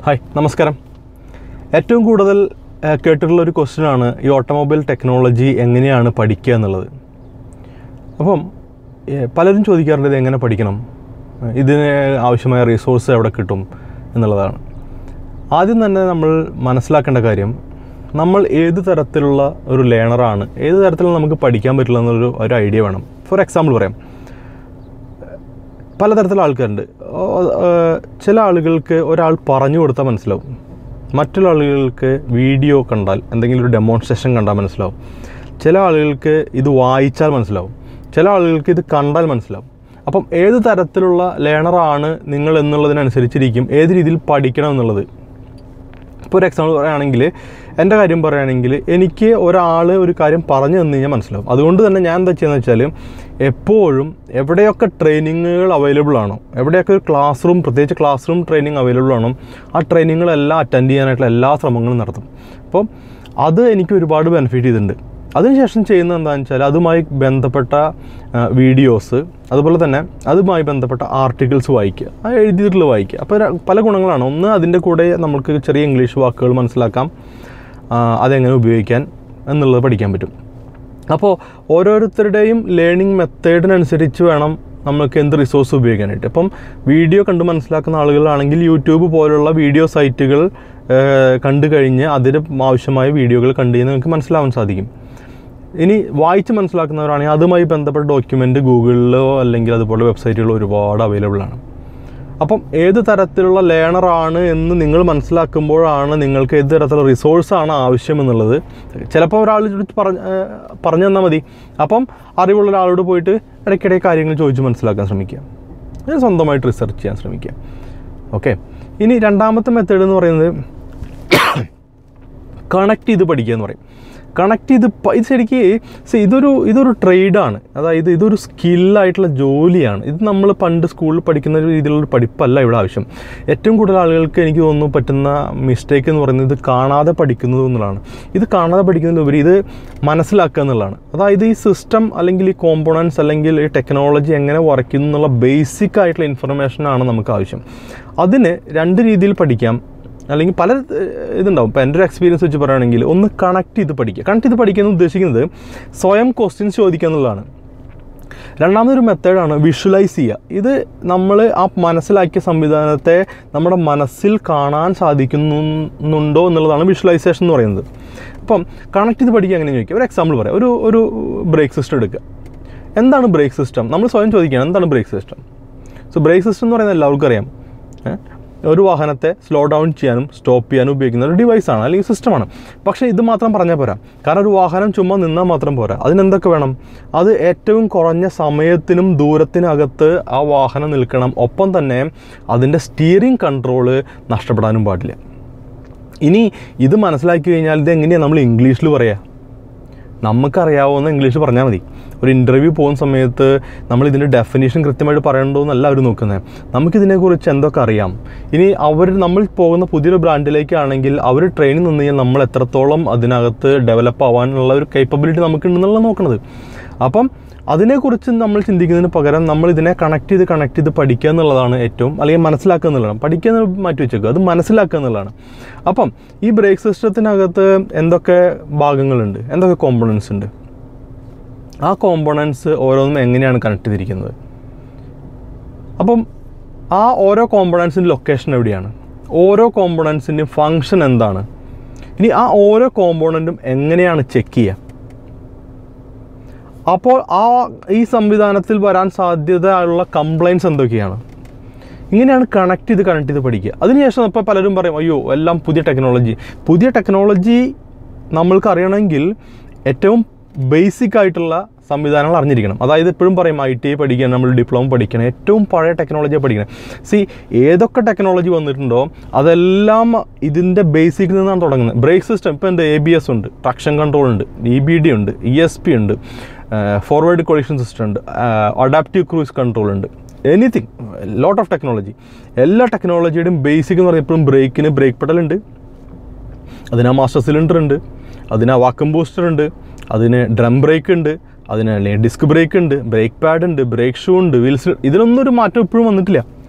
Hi നമസ്കാരം ഏറ്റവും കൂടുതൽ ആ, കേട്ടിട്ടുള്ള ഒരു ക്വസ്റ്റ്യനാണ് ഈ ഓട്ടോമൊബൈൽ ടെക്നോളജി എങ്ങനെയാണ് പഠിക്കുക എന്നുള്ളത് അപ്പം ഏ, പലരും ചോദിക്കാറുണ്ട് ഇത് എങ്ങനെ പഠിക്കണം ഏ, ഇതിന് ആവശ്യമായ റിസോഴ്സ് എവിടെ കിട്ടും എന്നുള്ളതാണ് ആദ്യം തന്നെ നമ്മൾ മനസ്സിലാക്കേണ്ട കാര്യം നമ്മൾ ഏത് തരത്തിലുള്ള ഒരു ലേണറാണ് ഏത് തരത്തിലുള്ള നമുക്ക് പഠിക്കാൻ പറ്റില്ല എന്നൊരു ഒരു ഐഡിയ വേണം ഫോർ എക്സാമ്പിൾ പറയാം പലതരത്തിലുള്ള ആൾക്കാരുണ്ട് ഓ, ഏ, ചില ആളുകൾക്ക് ഒരാൾ പറഞ്ഞു കൊടുത്താൽ മനസ്സിലാവും മറ്റുള്ള ആളുകൾക്ക് വീഡിയോ കണ്ടാൽ എന്തെങ്കിലും ഒരു ഡെമോൺസ്ട്രേഷൻ കണ്ടാൽ മനസ്സിലാവും ചില ആളുകൾക്ക് ഇത് വായിച്ചാൽ മനസ്സിലാവും ചില ആളുകൾക്ക് ഇത് കണ്ടാൽ മനസ്സിലാവും അപ്പം ഏത് തരത്തിലുള്ള ലേണറാണ് നിങ്ങൾ എന്നുള്ളതിനനുസരിച്ചിരിക്കും ഏത് രീതിയിൽ പഠിക്കണം എന്നുള്ളത് ഇപ്പോൾ ഒരു എക്സാമ്പിൾ പറയുകയാണെങ്കിൽ എൻ്റെ കാര്യം പറയുകയാണെങ്കിൽ എനിക്ക് ഒരാൾ ഒരു കാര്യം പറഞ്ഞു തന്നു കഴിഞ്ഞാൽ മനസ്സിലാവും അതുകൊണ്ട് തന്നെ ഞാൻ എന്താ ചെയ്യുന്നത് വെച്ചാൽ എപ്പോഴും എവിടെയൊക്കെ ട്രെയിനിങ്ങുകൾ അവൈലബിൾ ആണോ എവിടെയൊക്കെ ഒരു ക്ലാസ് റൂം പ്രത്യേകിച്ച് ക്ലാസ് റൂം ട്രെയിനിങ് അവൈലബിൾ ആണോ ആ ട്രെയിനിങ്ങുകളെല്ലാം അറ്റൻഡ് ചെയ്യാനായിട്ടുള്ള എല്ലാ ശ്രമങ്ങളും നടത്തും അപ്പോൾ അത് എനിക്ക് ഒരുപാട് ബെനിഫിറ്റ് ചെയ്തിട്ടുണ്ട് അതിനുശേഷം ചെയ്യുന്നത് എന്താണെന്ന് വെച്ചാൽ അതുമായി ബന്ധപ്പെട്ട വീഡിയോസ് അതുപോലെ തന്നെ അതുമായി ബന്ധപ്പെട്ട ആർട്ടിക്കിൾസ് വായിക്കുക അത് എഴുതിയിട്ടുള്ള വായിക്കുക അപ്പോൾ ര- പല ഗുണങ്ങളാണ് ഒന്ന് അതിൻ്റെ കൂടെ നമുക്ക് ചെറിയ ഇംഗ്ലീഷ് വാക്കുകൾ മനസ്സിലാക്കാം ആ, അതെങ്ങനെ ഉപയോഗിക്കാൻ എന്നുള്ളത് പഠിക്കാൻ പറ്റും അപ്പോൾ ഓരോരുത്തരുടെയും ലേണിംഗ് മെത്തേഡിനനുസരിച്ച് വേണം നമുക്ക് എന്ത് റിസോഴ്സ് ഉപയോഗിക്കാനായിട്ട് ഇപ്പം വീഡിയോ കണ്ട് മനസ്സിലാക്കുന്ന ആളുകളാണെങ്കിൽ യൂട്യൂബ് പോലുള്ള വീഡിയോ സൈറ്റുകൾ ഏഹ്, കണ്ടു കഴിഞ്ഞ് അതിന് ആവശ്യമായ വീഡിയോകൾ കണ്ടു കഴിഞ്ഞാൽ നമുക്ക് മനസ്സിലാവാൻ സാധിക്കും ഇനി വായിച്ച് മനസ്സിലാക്കുന്നവരാണെങ്കിൽ അതുമായി ബന്ധപ്പെട്ട ഡോക്യുമെൻ്റ് ഗൂഗിളിലോ അല്ലെങ്കിൽ അതുപോലെ വെബ്സൈറ്റുകളോ ഒരുപാട് അവൈലബിൾ ആണ് അപ്പം ഏത് തരത്തിലുള്ള ലേണറാണ് എന്ന് നിങ്ങൾ മനസ്സിലാക്കുമ്പോഴാണ് നിങ്ങൾക്ക് ഏത് തരത്തിലുള്ള റിസോഴ്സാണ് ആവശ്യം എന്നുള്ളത് ചിലപ്പോൾ ഒരാൾ ചോദിച്ച് പറഞ്ഞ് ഏഹ് പറഞ്ഞു തന്നാൽ മതി അപ്പം അറിവുള്ള ഒരാളോട് പോയിട്ട് ഇടയ്ക്കിടെ കാര്യങ്ങൾ ചോദിച്ച് മനസ്സിലാക്കാൻ ശ്രമിക്കുക എന്നിട്ട് സ്വന്തമായിട്ട് റിസർച്ച് ചെയ്യാൻ ശ്രമിക്കുക ഓക്കെ ഇനി രണ്ടാമത്തെ മെത്തേഡ് എന്ന് പറയുന്നത് കണക്ട് ചെയ്ത് പഠിക്കുക എന്ന് പറയും കണക്ട് ചെയ്ത് പ- ഇത് ശരിക്ക് see, ഇതൊരു ഇതൊരു ട്രേഡാണ് അതായത് ഇതൊരു സ്കില്ലായിട്ടുള്ള ജോലിയാണ് ഇത് നമ്മൾ പണ്ട് സ്കൂളിൽ പഠിക്കുന്ന ഒരു രീതിയിലുള്ള പഠിപ്പല്ല ഇവിടെ ആവശ്യം ഏറ്റവും കൂടുതൽ ആളുകൾക്ക് എനിക്ക് തോന്നുന്നു പറ്റുന്ന മിസ്റ്റേക്ക് എന്ന് പറയുന്നത് ഇത് കാണാതെ പഠിക്കുന്നത് എന്നുള്ളതാണ് ഇത് കാണാതെ പഠിക്കുന്നതിലുപരി ഇത് മനസ്സിലാക്കുക എന്നുള്ളതാണ് അതായത് ഈ സിസ്റ്റം അല്ലെങ്കിൽ ഈ കോമ്പോണൻസ് അല്ലെങ്കിൽ ഈ ടെക്നോളജി എങ്ങനെ വരയ്ക്കുന്നു എന്നുള്ള ബേസിക് ആയിട്ടുള്ള ഇൻഫർമേഷനാണ് നമുക്ക് ആവശ്യം അതിന് രണ്ട് രീതിയിൽ പഠിക്കാം അല്ലെങ്കിൽ പല ഏഹ്, ഇതുണ്ടാവും ഇപ്പോൾ എൻ്റെ ഒരു എക്സ്പീരിയൻസ് വെച്ച് പറയുകയാണെങ്കിൽ ഒന്ന് കണക്ട് ചെയ്ത് പഠിക്കുക കണക്ട് ചെയ്ത് പഠിക്കുക എന്ന് ഉദ്ദേശിക്കുന്നത് സ്വയം ക്വസ്റ്റ്യൻസ് ചോദിക്കുക എന്നുള്ളതാണ് രണ്ടാമതൊരു മെത്തേഡാണ് വിഷ്വലൈസ് ചെയ്യുക ഇത് നമ്മൾ ആ മനസ്സിലാക്കിയ സംവിധാനത്തെ നമ്മുടെ മനസ്സിൽ കാണാൻ സാധിക്കുന്നുണ്ടോ എന്നുള്ളതാണ് വിഷ്വലൈസേഷൻ എന്ന് പറയുന്നത് അപ്പം കണക്ട് ചെയ്ത് പഠിക്കുക എങ്ങനെ ചോദിക്കുക ഒരു എക്സാമ്പിൾ പറയാം ഒരു ഒരു ബ്രേക്ക് സിസ്റ്റം എടുക്കുക എന്താണ് ബ്രേക്ക് സിസ്റ്റം നമ്മൾ സ്വയം ചോദിക്കുകയാണ് എന്താണ് brake system so brake system എന്ന് പറയുന്നത് എല്ലാവർക്കും അറിയാം ഏ? ഒരു വാഹനത്തെ സ്ലോ ഡൗൺ ചെയ്യാനും സ്റ്റോപ്പ് ചെയ്യാനും ഉപയോഗിക്കുന്ന ഒരു ഡിവൈസാണ് അല്ലെങ്കിൽ സിസ്റ്റമാണ് പക്ഷേ ഇത് മാത്രം പറഞ്ഞാൽ പോരാ കാരണം ഒരു വാഹനം ചുമ്മാ നിന്നാൽ മാത്രം പോരാ അതിനെന്തൊക്കെ വേണം അത് ഏറ്റവും കുറഞ്ഞ സമയത്തിനും ദൂരത്തിനകത്ത് ആ വാഹനം നിൽക്കണം ഒപ്പം തന്നെ അതിൻ്റെ സ്റ്റിയറിംഗ് കൺട്രോള് നഷ്ടപ്പെടാനും പാടില്ല ഇനി ഇത് മനസ്സിലാക്കി കഴിഞ്ഞാൽ ഇത് എങ്ങനെയാണ് നമ്മൾ ഇംഗ്ലീഷിൽ പറയുക നമുക്കറിയാവുന്ന ഇംഗ്ലീഷ് പറഞ്ഞാൽ മതി ഒരു ഇൻ്റർവ്യൂ പോകുന്ന സമയത്ത് നമ്മൾ ഇതിൻ്റെ ഡെഫിനേഷൻ കൃത്യമായിട്ട് പറയണ്ടോ എന്നല്ല അവർ നോക്കുന്നത് നമുക്കിതിനെക്കുറിച്ച് എന്തൊക്കെ അറിയാം ഇനി അവർ നമ്മൾ പോകുന്ന പുതിയൊരു ബ്രാൻഡിലേക്കാണെങ്കിൽ അവർ ട്രെയിനിൽ നിന്ന് കഴിഞ്ഞാൽ നമ്മൾ എത്രത്തോളം അതിനകത്ത് ഡെവലപ്പ് ആവാനുള്ള ഒരു കേപ്പബിലിറ്റി നമുക്കുണ്ടെന്നുള്ള നോക്കുന്നത് അപ്പം അതിനെക്കുറിച്ച് നമ്മൾ ചിന്തിക്കുന്നതിന് പകരം നമ്മൾ ഇതിനെ കണക്ട് ചെയ്ത് കണക്ട് ചെയ്ത് പഠിക്കുക എന്നുള്ളതാണ് ഏറ്റവും അല്ലെങ്കിൽ മനസ്സിലാക്കുക എന്നുള്ളതാണ് പഠിക്കുക എന്ന് മാറ്റി വെച്ചേക്കുക അത് മനസ്സിലാക്കുക എന്നുള്ളതാണ് അപ്പം ഈ ബ്രേക്ക് സിസ്റ്റത്തിനകത്ത് എന്തൊക്കെ ഭാഗങ്ങളുണ്ട് എന്തൊക്കെ കോമ്പണൻസ് ഉണ്ട് ആ കോമ്പണൻസ് ഓരോന്നും എങ്ങനെയാണ് കണക്ട് ചെയ്തിരിക്കുന്നത് അപ്പം ആ ഓരോ കോമ്പണൻസിൻ്റെ ലൊക്കേഷൻ എവിടെയാണ് ഓരോ കോമ്പണൻസിൻ്റെയും ഫങ്ഷൻ എന്താണ് ഇനി ആ ഓരോ കോമ്പോണൻറ്റും എങ്ങനെയാണ് ചെക്ക് ചെയ്യുക അപ്പോൾ ആ ഈ സംവിധാനത്തിൽ വരാൻ സാധ്യതയുള്ള കംപ്ലയിൻസ് എന്തൊക്കെയാണ് ഇങ്ങനെയാണ് കണക്ട് ചെയ്ത് കണക്ട് ചെയ്ത് പഠിക്കുക അതിനുശേഷം ഇപ്പോൾ പലരും പറയും അയ്യോ എല്ലാം പുതിയ ടെക്നോളജി പുതിയ ടെക്നോളജി നമ്മൾക്ക് അറിയണമെങ്കിൽ ഏറ്റവും ബേസിക് ആയിട്ടുള്ള സംവിധാനങ്ങൾ അറിഞ്ഞിരിക്കണം അതായത് എപ്പോഴും പറയും ഐ ടി ഐ പഠിക്കണം നമ്മൾ ഡിപ്ലോമ പഠിക്കണം ഏറ്റവും പഴയ ടെക്നോളജിയെ പഠിക്കണം സി ഏതൊക്കെ ടെക്നോളജി വന്നിട്ടുണ്ടോ അതെല്ലാം ഇതിൻ്റെ ബേസിക്കിൽ നിന്നാണ് തുടങ്ങുന്നത് ബ്രേക്ക് സിസ്റ്റം ഇപ്പോൾ എൻ്റെ എ ബി എസ് ഉണ്ട് ട്രക്ഷൻ കൺട്രോൾ ഉണ്ട് ഇ ബി ഡി ഉണ്ട് ഇ എസ് പി ഉണ്ട് ഫോർവേഡ് കൊളിഷൻ സിസ്റ്റം ഉണ്ട് അഡാപ്റ്റീവ് ക്രൂസ് കൺട്രോൾ ഉണ്ട് എനിത്തിങ് ലോട്ട് ഓഫ് ടെക്നോളജി എല്ലാ ടെക്നോളജിയുടെയും ബേസിക് എന്ന് പറഞ്ഞാൽ എപ്പോഴും ബ്രേക്കിന് ബ്രേക്ക് പെഡൽ ഉണ്ട് അതിന് മാസ്റ്റർ സിലിണ്ടർ ഉണ്ട് അതിന് വാക്കം ബൂസ്റ്റർ ഉണ്ട് അതിന് ഡ്രം ബ്രേക്ക് ഉണ്ട് അതിന് അല്ലെങ്കിൽ ഡിസ്ക് ബ്രേക്ക് ഉണ്ട് ബ്രേക്ക് പാഡ് ഉണ്ട് ബ്രേക്ക് ഷൂ ഉണ്ട് വീൽസ് ഇതിനൊന്നും ഒരു മാറ്റം ഇപ്പോഴും വന്നിട്ടില്ല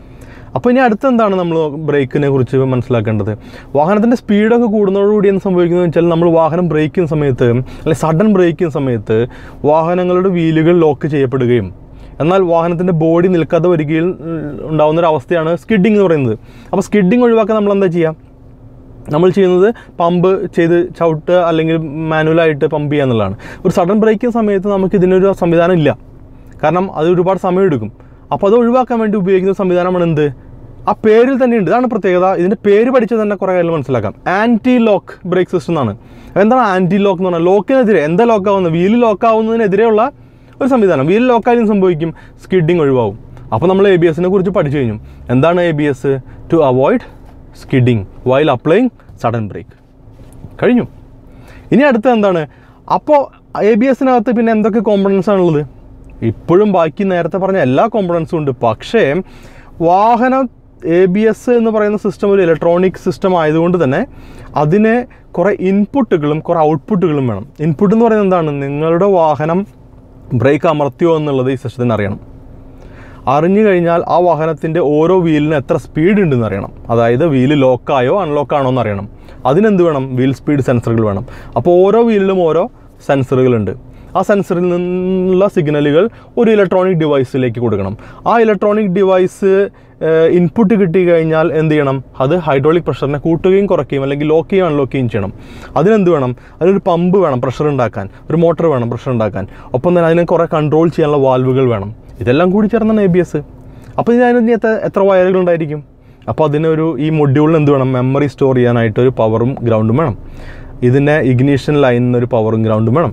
അപ്പോൾ ഇനി അടുത്ത എന്താണ് നമ്മൾ ബ്രേക്കിനെ കുറിച്ച് മനസ്സിലാക്കേണ്ടത് വാഹനത്തിൻ്റെ സ്പീഡൊക്കെ കൂടുന്നതോടുകൂടി എന്ത് സംഭവിക്കുന്നത് വെച്ചാൽ നമ്മൾ വാഹനം ബ്രേക്ക് ചെയ്യുന്ന സമയത്ത് അല്ലെങ്കിൽ സഡൻ ബ്രേക്ക് ചെയ്യുന്ന സമയത്ത് വാഹനങ്ങളുടെ വീലുകൾ ലോക്ക് ചെയ്യപ്പെടുകയും എന്നാൽ വാഹനത്തിൻ്റെ ബോഡി നിൽക്കാതെ വരികയിൽ ഉം, ഉണ്ടാവുന്ന ഒരു അവസ്ഥയാണ് സ്കിഡിങ് എന്ന് പറയുന്നത് അപ്പോൾ സ്കിഡിങ് ഒഴിവാക്കാൻ നമ്മൾ എന്താ ചെയ്യുക നമ്മൾ ചെയ്യുന്നത് പമ്പ് ചെയ്ത് ചവിട്ടുക അല്ലെങ്കിൽ മാനുവലായിട്ട് പമ്പ് ചെയ്യുക എന്നുള്ളതാണ് ഒരു സഡൻ ബ്രേക്കിംഗ് സമയത്ത് നമുക്ക് ഇതിനൊരു സംവിധാനം ഇല്ല കാരണം അത് ഒരുപാട് സമയം എടുക്കും അപ്പോൾ അത് ഒഴിവാക്കാൻ വേണ്ടി ഉപയോഗിക്കുന്ന സംവിധാനമാണ് എന്ത് ആ പേരിൽ തന്നെ ഉണ്ട് ഇതാണ് പ്രത്യേകത ഇതിൻ്റെ പേര് പഠിച്ചാൽ തന്നെ കുറേ കാര്യങ്ങൾ മനസ്സിലാക്കാം ആൻറ്റി ലോക്ക് ബ്രേക്ക് സിസ്റ്റം എന്നാണ് എന്താണ് ആൻറ്റി ലോക്ക് എന്ന് പറഞ്ഞാൽ ലോക്കിനെതിരെ എന്താ ലോക്ക് ആവുന്നത് വീല് ലോക്ക് ആവുന്നതിനെതിരെയുള്ള ഒരു സംവിധാനം വീൽ ലോക്കായാലും സംഭവിക്കും സ്കിഡിങ് ഒഴിവാകും അപ്പോൾ നമ്മൾ എ ബി എസിനെ കുറിച്ച് പഠിച്ചു കഴിഞ്ഞു എന്താണ് A B S to avoid skidding while applying sudden brake കഴിഞ്ഞു ഇനി അടുത്ത എന്താണ് അപ്പോൾ എ ബി എസിനകത്ത് പിന്നെ എന്തൊക്കെ കോമ്പണൻസ് ആണുള്ളത് ഇപ്പോഴും ബാക്കി നേരത്തെ പറഞ്ഞ എല്ലാ കോമ്പണൻസും ഉണ്ട് പക്ഷേ വാഹനം എ ബി എസ് എന്ന് പറയുന്ന സിസ്റ്റം ഒരു ഇലക്ട്രോണിക് സിസ്റ്റം ആയതുകൊണ്ട് തന്നെ അതിന് കുറേ ഇൻപുട്ടുകളും കുറേ ഔട്ട്പുട്ടുകളും വേണം ഇൻപുട്ട് എന്ന് പറയുന്നത് എന്താണ് നിങ്ങളുടെ വാഹനം ബ്രേക്ക് അമർത്തിയോ എന്നുള്ളത് ഈ സിസ്റ്റത്തിന് അറിയണം അറിഞ്ഞു കഴിഞ്ഞാൽ ആ വാഹനത്തിൻ്റെ ഓരോ വീലിന് എത്ര സ്പീഡ് ഉണ്ടെന്ന് അറിയണം അതായത് വീല് ലോക്കായോ അൺലോക്കാണോ എന്ന് അറിയണം അതിനെന്ത് വേണം വീൽ സ്പീഡ് സെൻസറുകൾ വേണം അപ്പോൾ ഓരോ വീലിലും ഓരോ സെൻസറുകളുണ്ട് ആ സെൻസറിൽ നിന്നുള്ള സിഗ്നലുകൾ ഒരു ഇലക്ട്രോണിക് ഡിവൈസിലേക്ക് കൊടുക്കണം ആ ഇലക്ട്രോണിക് ഡിവൈസ് ഇൻപുട്ട് കിട്ടി കഴിഞ്ഞാൽ എന്ത് ചെയ്യണം അത് ഹൈഡ്രോളിക് പ്രഷറിനെ കൂട്ടുകയും കുറയ്ക്കുകയും അല്ലെങ്കിൽ ലോക്ക് ചെയ്യുകയും അൺലോക്ക് ചെയ്യുകയും ചെയ്യണം അതിനെന്ത് വേണം അതിനൊരു പമ്പ് വേണം പ്രഷർ ഉണ്ടാക്കാൻ ഒരു മോട്ടർ വേണം പ്രഷർ ഉണ്ടാക്കാൻ ഒപ്പം തന്നെ അതിനെ കുറേ കൺട്രോൾ ചെയ്യാനുള്ള വാൽവുകൾ വേണം ഇതെല്ലാം കൂടി ചേർന്നാണ് എ ബി എസ് അപ്പോൾ ഇതിന് എത്ര എത്ര വയറുകൾ ഉണ്ടായിരിക്കും അപ്പോൾ അതിനൊരു ഈ മൊഡ്യൂളിന് എന്ത് വേണം മെമ്മറി സ്റ്റോർ ചെയ്യാനായിട്ട് ഒരു പവറും ഗ്രൗണ്ടും വേണം ഇതിനെ ഇഗ്നീഷൻ ലൈനിന് ഒരു പവറും ഗ്രൗണ്ടും വേണം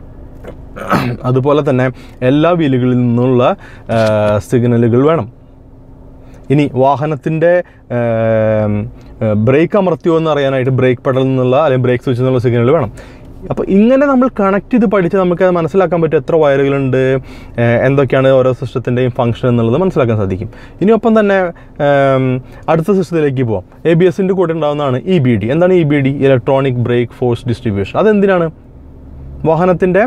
അതുപോലെ തന്നെ എല്ലാ വീലുകളിൽ നിന്നുള്ള സിഗ്നലുകൾ വേണം ഇനി വാഹനത്തിൻ്റെ ബ്രേക്ക് അമർത്തിയോ എന്ന് അറിയാനായിട്ട് ബ്രേക്ക് പെഡലിൽ നിന്നുള്ള അല്ലെങ്കിൽ ബ്രേക്ക് സ്വിച്ചിൽ നിന്നുള്ള സിഗ്നൽ വേണം അപ്പോൾ ഇങ്ങനെ നമ്മൾ കണക്ട് ചെയ്ത് പഠിച്ച് നമുക്ക് മനസ്സിലാക്കാൻ പറ്റും എത്ര വയറുകളുണ്ട് ഏഹ് എന്തൊക്കെയാണ് ഓരോ സിസ്റ്റത്തിൻ്റെയും ഫംഗ്ഷൻ എന്നുള്ളത് മനസ്സിലാക്കാൻ സാധിക്കും ഇനി ഒപ്പം തന്നെ ഏം, അടുത്ത സിസ്റ്റത്തിലേക്ക് പോവാം എ ബി എസിൻ്റെ കൂടെ ഉണ്ടാകുന്നതാണ് ഇ ബി ഡി എന്താണ് E B D electronic brake force distribution അതെന്തിനാണ് വാഹനത്തിൻ്റെ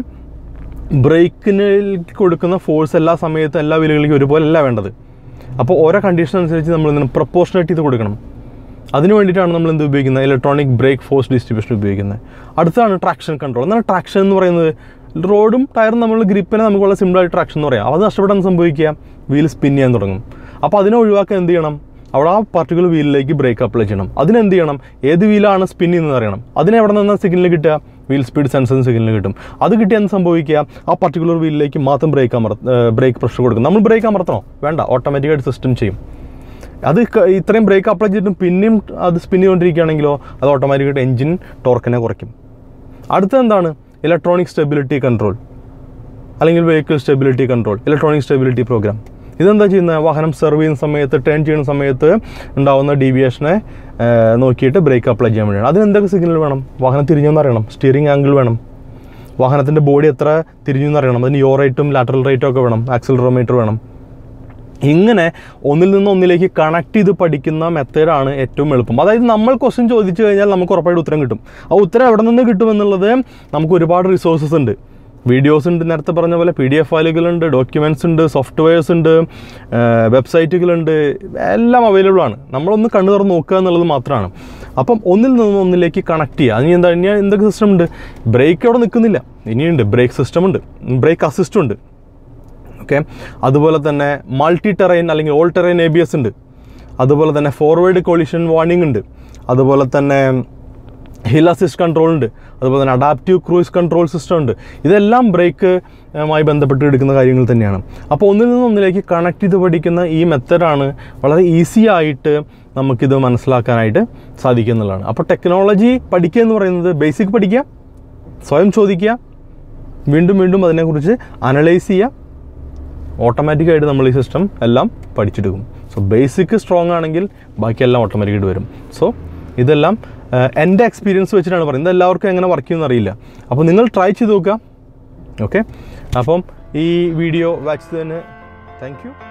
ബ്രേക്കിന് കൊടുക്കുന്ന ഫോഴ്സ് എല്ലാ സമയത്തും എല്ലാ വീലുകളിലേക്കും ഒരുപോലെ അല്ല വേണ്ടത് അപ്പോൾ ഓരോ കണ്ടീഷൻ അനുസരിച്ച് നമ്മൾ എന്താണ് പ്രപ്പോർഷനേറ്റ് ചെയ്ത് കൊടുക്കണം അതിന് വേണ്ടിയിട്ടാണ് നമ്മൾ എന്ത് ഉപയോഗിക്കുന്നത് ഇലക്ട്രോണിക് ബ്രേക്ക് ഫോഴ്സ് ഡിസ്ട്രിബ്യൂഷൻ ഉപയോഗിക്കുന്നത് അടുത്താണ് ട്രാക്ഷൻ കൺട്രോൾ എന്താണ് ട്രാക്ഷൻ എന്ന് പറയുന്നത് റോഡും ടയറും നമ്മൾ ഗ്രിപ്പിനെ നമുക്ക് വളരെ സിമ്പിളായിട്ട് ട്രാക്ഷൻ എന്ന് പറയാം അത് നഷ്ടപ്പെടാൻ സംഭവിക്കുക വീൽ സ്പിൻ ചെയ്യാൻ തുടങ്ങും അപ്പോൾ അതിനെ ഒഴിവാക്കാൻ എന്ത് ചെയ്യണം അവിടെ ആ പർട്ടിക്കുലർ വീലിലേക്ക് ബ്രേക്ക് അപ്ലൈ ചെയ്യണം അതിനെന്ത് ചെയ്യണം ഏത് വീലാണ് സ്പിൻ ചെയ്യുന്നത് അറിയണം അതിന് എവിടെ നിന്നാണ് സിഗ്നൽ കിട്ടുക വീൽ സ്പീഡ് സെൻസറിന് സിഗ്നൽ കിട്ടും അത് കിട്ടിയാൽ എന്ത് സംഭവിക്കുക ആ പർട്ടിക്കുലർ വീലിലേക്ക് മാത്രം ബ്രേക്ക് അമർ ബ്രേക്ക് പ്രഷർ കൊടുക്കും നമ്മൾ ബ്രേക്ക് അമർത്തണോ വേണ്ട ഓട്ടോമാറ്റിക്കായിട്ട് സിസ്റ്റം ചെയ്യും അത് ക- ഇത്രയും ബ്രേക്ക് അപ്ലൈ ചെയ്തിട്ടും പിന്നെയും അത് സ്പിൻ ചെയ്തുകൊണ്ടിരിക്കുകയാണെങ്കിലോ അത് ഓട്ടോമാറ്റിക്കായിട്ട് എഞ്ചിൻ ടോർക്കിനെ കുറയ്ക്കും അടുത്തത് എന്താണ് ഇലക്ട്രോണിക് സ്റ്റെബിലിറ്റി കൺട്രോൾ അല്ലെങ്കിൽ vehicle stability control electronic stability program ഇതെന്താ ചെയ്യുന്നത് വാഹനം സെർവ് ചെയ്യുന്ന സമയത്ത് ടേൺ ചെയ്യുന്ന സമയത്ത് ഉണ്ടാവുന്ന ഡീവിയേഷനെ നോക്കിയിട്ട് ബ്രേക്ക് അപ്ലൈ ചെയ്യാൻ വേണ്ടിയാണ് അതിന് എന്തൊക്കെ സിഗ്നൽ വേണം വാഹനം തിരിഞ്ഞെന്ന് അറിയണം സ്റ്റിയറിംഗ് ആംഗിൾ വേണം വാഹനത്തിൻ്റെ ബോഡി എത്ര തിരിഞ്ഞു എന്ന് അറിയണം അതിന് യോ റേറ്റും ലാറ്ററൽ റേറ്റും ഒക്കെ വേണം ആക്സിലറോമീറ്റർ വേണം ഇങ്ങനെ ഒന്നിൽ നിന്ന് ഒന്നിലേക്ക് കണക്ട് ചെയ്ത് പഠിക്കുന്ന മെത്തേഡാണ് ഏറ്റവും എളുപ്പം അതായത് നമ്മൾ ക്വസ്റ്റ്യൻ ചോദിച്ചു കഴിഞ്ഞാൽ നമുക്ക് ഉറപ്പായിട്ട് ഉത്തരം കിട്ടും ആ ഉത്തരം എവിടെ നിന്ന് കിട്ടുമെന്നുള്ളത് നമുക്ക് ഒരുപാട് റിസോഴ്സസ് ഉണ്ട് വീഡിയോസ് ഉണ്ട് നേരത്തെ പറഞ്ഞ പോലെ പി ഡി എഫ് ഫയലുകളുണ്ട് ഡോക്യുമെൻറ്റ്സ് ഉണ്ട് സോഫ്റ്റ്വെയർസ് ഉണ്ട് വെബ്സൈറ്റുകളുണ്ട് എല്ലാം അവൈലബിൾ ആണ് നമ്മളൊന്ന് കണ്ണു തുറന്ന് നോക്കുക എന്നുള്ളത് മാത്രമാണ് അപ്പം ഒന്നിൽ നിന്ന് ഒന്നിലേക്ക് കണക്ട് ചെയ്യുക അതിന് എന്താ ഇനി എന്തൊക്കെ സിസ്റ്റം ഉണ്ട് ബ്രേക്ക് അവിടെ നിൽക്കുന്നില്ല ഇനിയുണ്ട് ബ്രേക്ക് സിസ്റ്റം ഉണ്ട് ബ്രേക്ക് അസിസ്റ്റ് ഉണ്ട് ഓക്കെ അതുപോലെ തന്നെ മൾട്ടി ടെറൈൻ അല്ലെങ്കിൽ all terrain A B S ഉണ്ട് അതുപോലെ തന്നെ ഫോർവേഡ് കൊളിഷൻ വാർണിംഗ് ഉണ്ട് അതുപോലെ തന്നെ ഹിൽ അസിസ്റ്റ് കൺട്രോൾ ഉണ്ട് അതുപോലെ തന്നെ അഡാപ്റ്റീവ് ക്രൂയിസ് കൺട്രോൾ സിസ്റ്റം ഉണ്ട് ഇതെല്ലാം ബ്രേക്ക് മായി ബന്ധപ്പെട്ട് എടുക്കുന്ന കാര്യങ്ങൾ തന്നെയാണ് അപ്പോൾ ഒന്നിൽ നിന്ന് ഒന്നിലേക്ക് കണക്ട് ചെയ്ത് പഠിക്കുന്ന ഈ മെത്തഡാണ് വളരെ ഈസി ആയിട്ട് നമുക്കിത് മനസ്സിലാക്കാനായിട്ട് സാധിക്കുക എന്നുള്ളതാണ് അപ്പോൾ ടെക്നോളജി പഠിക്കുക എന്ന് പറയുന്നത് ബേസിക് പഠിക്കുക സ്വയം ചോദിക്കുക വീണ്ടും വീണ്ടും അതിനെക്കുറിച്ച് അനലൈസ് ചെയ്യുക ഓട്ടോമാറ്റിക്കായിട്ട് നമ്മൾ ഈ സിസ്റ്റം എല്ലാം പഠിച്ചെടുക്കും സോ ബേസിക് സ്ട്രോങ് ആണെങ്കിൽ ബാക്കിയെല്ലാം ഓട്ടോമാറ്റിക്കായിട്ട് വരും സോ ഇതെല്ലാം ആഹ്, എൻ്റെ എക്സ്പീരിയൻസ് വെച്ചിട്ടാണ് പറയുന്നത് ഇത് എല്ലാവർക്കും എങ്ങനെ വർക്ക് ചെയ്യുമെന്ന് അറിയില്ല അപ്പോൾ നിങ്ങൾ ട്രൈ ചെയ്ത് നോക്കുക ഓക്കെ അപ്പം ഈ വീഡിയോ വാച്ച് ചെയ്തതിന് താങ്ക് യു